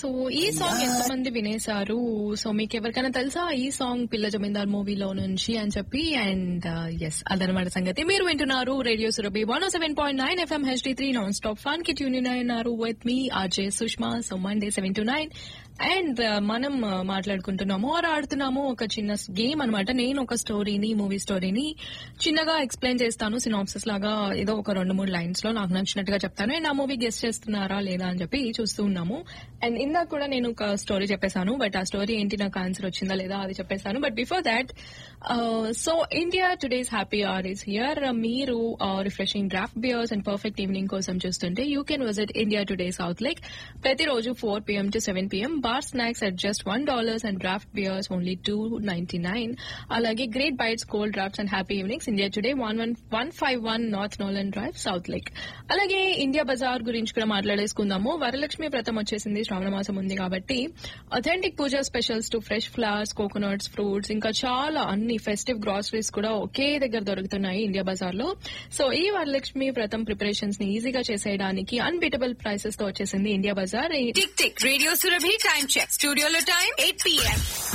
so ఈ song ఎంతమంది వినేశారు so మీకు ఎవరికైనా తెలుసా ఈ సాంగ్ పిల్ల జమీందార్ మూవీలో నుంచి అని చెప్పి అండ్ ఎస్ అదనమాట సంగతి మీరు వింటున్నారు radio Surabhi one seven point nine FM HD three non stop fun కి ట్యూన్ అయినారు విత్ మీ RJ Sushma so Monday seven to nine and మనం uh, మాట్లాడుకుంటున్నాము ఆర్ ఆడుతున్నాము ఒక చిన్న గేమ్ అన్నమాట నేను ఒక స్టోరీని మూవీ స్టోరీని చిన్నగా ఎక్స్ప్లెయిన్ చేస్తాను సినాప్సిస్ లాగా ఏదో ఒక రెండు మూడు లైన్స్ లో నాకు నచ్చినట్టుగా చెప్తాను అండ్ ఆ మూవీ గెస్ట్ చేస్తున్నారా లేదా అని చెప్పి చూస్తూ ఉన్నాము అండ్ ఇందాక కూడా నేను ఒక స్టోరీ చెప్పేశాను బట్ ఆ స్టోరీ ఏంటి నాకు ఆన్సర్ వచ్చిందా లేదా అది చెప్పేశాను but before that so India today's happy hour is here మీరు refreshing draft beers and perfect evening కోసం చూస్తుంటే you can visit India today south lake ప్రతిరోజు four PM to seven PM bar snacks at just one dollars and draft beers only two ninety nine అలాగే great bites cold drafts and happy evenings India today one one one five one north Nolan drive south lake అలాగే India bazaar గురించి కూడా మాట్లాడేసుకుందాము వరలక్ష్మి వ్రతం వచ్చేసింది శ్రావణ మాసం ఉంది కాబట్టి authentic puja specials to fresh flowers coconuts fruits ఇంకా చాలా అన్ని ఫెస్టివ్ గ్రాసరీస్ కూడా ఒకే దగ్గర దొరుకుతున్నాయి ఇండియా బజార్ లో సో ఈ వరలక్ష్మి వ్రతం ప్రిపరేషన్స్ ని ఈజీగా చేసేయడానికి అన్బీటబుల్ ప్రైసెస్ తో వచ్చేసింది India bazaar tick tick radio Surabhi time check స్టూడియోలో టైం ఎయిట్ పిఎం